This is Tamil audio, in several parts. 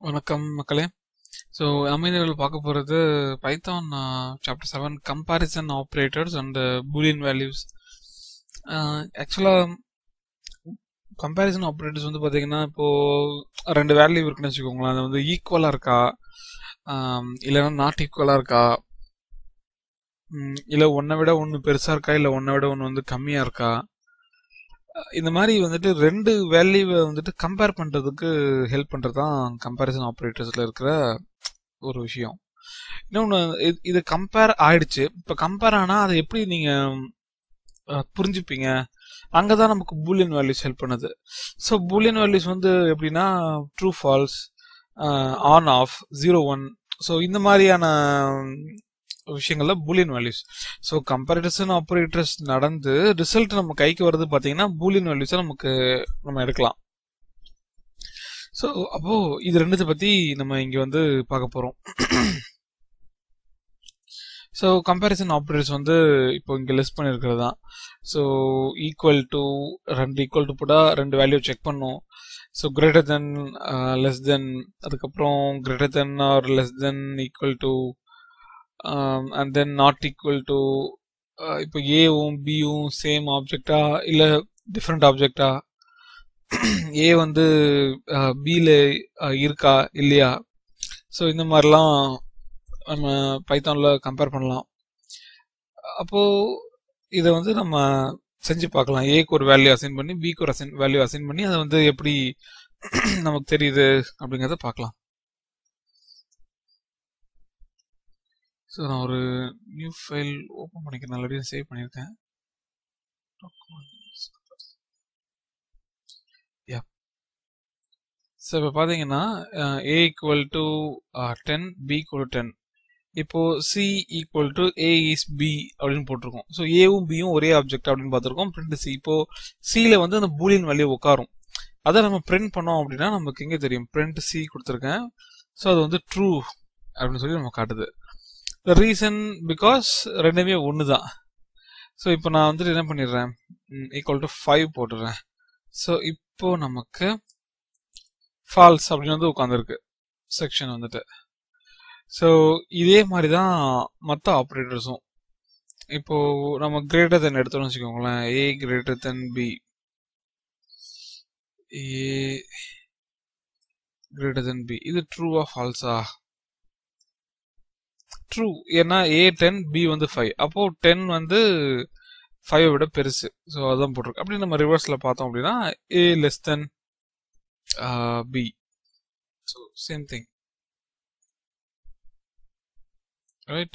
வணக்கம் மக்களே ஸோ நம்ம இந்த வீடியோவில் பார்க்க போகிறது Python chapter seven comparison operators and Boolean values ஆக்சுவலாக கம்பேரிசன் ஆப்ரேட்டர்ஸ் வந்து பார்த்தீங்கன்னா இப்போது ரெண்டு வேல்யூ இருக்குன்னு வச்சுக்கோங்களேன் அது வந்து ஈக்குவலாக இருக்கா இல்லைன்னா நாட் ஈக்குவலாக இருக்கா இல்லை ஒன்றை விட ஒன்று பெருசாக இருக்கா இல்லை ஒன்றை விட ஒன்று வந்து கம்மியாக இருக்கா இந்த மாதிரி வந்துட்டு ரெண்டு வேல்யூவை வந்துட்டு கம்பேர் பண்ணுறதுக்கு ஹெல்ப் பண்ணுறது தான் கம்பேரிசன் ஆப்ரேட்டர்ஸில் இருக்கிற ஒரு விஷயம் இன்னொன்று இது கம்பேர் ஆயிடுச்சு இப்போ கம்பேர் ஆனால் அதை எப்படி நீங்கள் புரிஞ்சுப்பீங்க அங்கே தான் நமக்கு பூலியன் வேல்யூஸ் ஹெல்ப் பண்ணுது ஸோ பூலியன் வேல்யூஸ் வந்து எப்படின்னா true false on off zero one so இந்த மாதிரியான விஷயங்கள்ல Boolean values so comparison operators நடந்து ரிசல்ட் நம்ம கைக்கு வருது பார்த்தீங்கன்னா பூலியன் வேல்யூஸை நமக்கு நம்ம எடுக்கலாம் ஸோ அப்போ இது ரெண்டுத்தை பத்தி நம்ம இங்க வந்து பார்க்க போறோம் ஸோ கம்பேரிசன் ஆப்ரேட்டர்ஸ் வந்து இப்போ இங்கே லிஸ்ட் பண்ணியிருக்கிறது தான் ஸோ ஈக்குவல் டு ரெண்டு ஈக்குவல் டு போட்டால் ரெண்டு வேல்யூ செக் பண்ணும் so greater than less than அதுக்கப்புறம் greater than or less than equal to and then not equal to இப்போ ஏவும் பியும் சேம் ஆப்ஜெக்டா இல்லை டிஃப்ரெண்ட் ஆப்ஜெக்டா ஏ வந்து பியில் இருக்கா இல்லையா ஸோ இந்த மாதிரிலாம் நம்ம பைத்தானில் கம்பேர் பண்ணலாம் அப்போது இதை வந்து நம்ம செஞ்சு பார்க்கலாம் ஏக்கு ஒரு வேல்யூ அசைன் பண்ணி பிக்கு ஒரு அசைன் வேல்யூ அசைன் பண்ணி அதை வந்து எப்படி நமக்கு தெரியுது அப்படிங்கிறத பார்க்கலாம் ஸோ நான் ஒரு நியூ ஃபைல் ஓப்பன் பண்ணிக்கிறேன் ஆல்ரெடி சேவ் பண்ணியிருக்கேன் யா ஸோ இப்போ பார்த்தீங்கன்னா A equal to ten B equal ten இப்போ C equal to A is B அப்படின்னு போட்டிருக்கோம் ஸோ ஏவும் பியும் ஒரே ஆப்ஜெக்ட் அப்படின்னு பார்த்துருக்கோம் பிரிண்ட் சி இப்போ சியில் வந்து அந்த பூலியன் வேல்யூ உட்காரும் அதை நம்ம பிரிண்ட் பண்ணோம் அப்படின்னா நமக்கு எங்கே தெரியும் பிரிண்ட் சி கொடுத்துருக்கேன் ஸோ அது வந்து ட்ரூ அப்படின்னு சொல்லி நம்ம காட்டுது த ரீசன் பிகாஸ் ரெண்டுமே ஒன்று தான் ஸோ இப்போ நான் வந்துட்டு என்ன பண்ணிடுறேன் ஈக்குவல் டு ஃபைவ் போட்டுடுறேன் ஸோ இப்போ நமக்கு ஃபால்ஸ் அப்படின்னு வந்து உட்காந்துருக்கு செக்ஷன் வந்துட்டு ஸோ இதே மாதிரி தான் மற்ற ஆப்ரேட்டர்ஸும் இப்போ நம்ம கிரேட்டர் தென் எடுத்தோம்னு வச்சுக்கோங்களேன் A greater than B A greater than B இது ட்ரூவா ஃபால்ஸா ட்ரூ ஏன்னா ஏ டென் பி வந்து ஃபைவ் அப்போ டென் வந்து ஃபைவ் விட பெருசு ஸோ அதான் போட்டிருக்கு அப்படி நம்ம ரிவர்ஸ்ல பார்த்தோம் அப்படின்னா A less than B so same thing right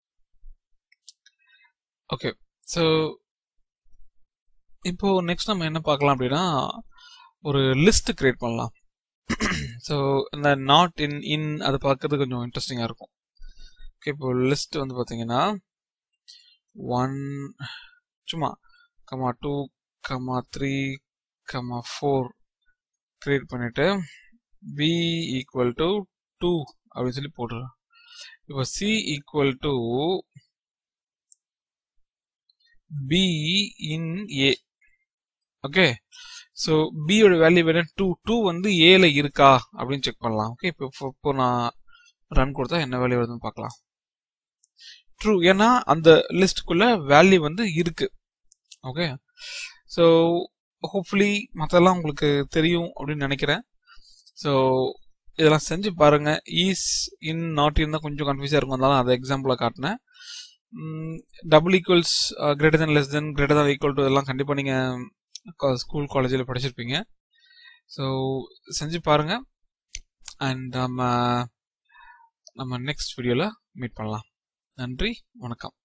okay so இப்போ நெக்ஸ்ட் நம்ம என்ன பார்க்கலாம் அப்படின்னா ஒரு லிஸ்ட் கிரியேட் பண்ணலாம் ஸோ இந்த நாட் இன் இன் அதை பார்க்கறது கொஞ்சம் இன்ட்ரெஸ்டிங்காக இருக்கும் ஓகே இப்போ லிஸ்ட் வந்து பார்த்தீங்கன்னா ஒன் சும்மா comma two comma three comma four create பண்ணிட்டு பி ஈக்குவல் டு டூ அப்படின்னு சொல்லி போட்டுருறேன் இப்போ C equal to B in A okay so பியோட வேல்யூ வேணும் டூ டூ வந்து ஏல இருக்கா அப்படின்னு செக் பண்ணலாம் ஓகே இப்போ இப்போ நான் ரன் கொடுத்தா என்ன வேல்யூ வருதுன்னு பார்க்கலாம் ட்ரூ ஏன்னா அந்த லிஸ்ட்டுக்குள்ள வேல்யூ வந்து இருக்கு ஓகே ஸோ ஹோப்ஃபுல்லி மற்றெல்லாம் உங்களுக்கு தெரியும் அப்படின்னு நினைக்கிறேன் ஸோ இதெல்லாம் செஞ்சு பாருங்க ஈஸ் இன் நாட் இன் தான் கொஞ்சம் கன்ஃபியூஸாக இருக்கும் அதனால அதை எக்ஸாம்பிளாக காட்டினேன் double equals greater than less than greater than equal to இதெல்லாம் கண்டிப்பாக நீங்கள் ஸ்கூல் காலேஜில் படிச்சிருப்பீங்க ஸோ செஞ்சு பாருங்க அண்ட் நம்ம நம்ம நெக்ஸ்ட் வீடியோவில் மீட் பண்ணலாம் நன்றி வணக்கம்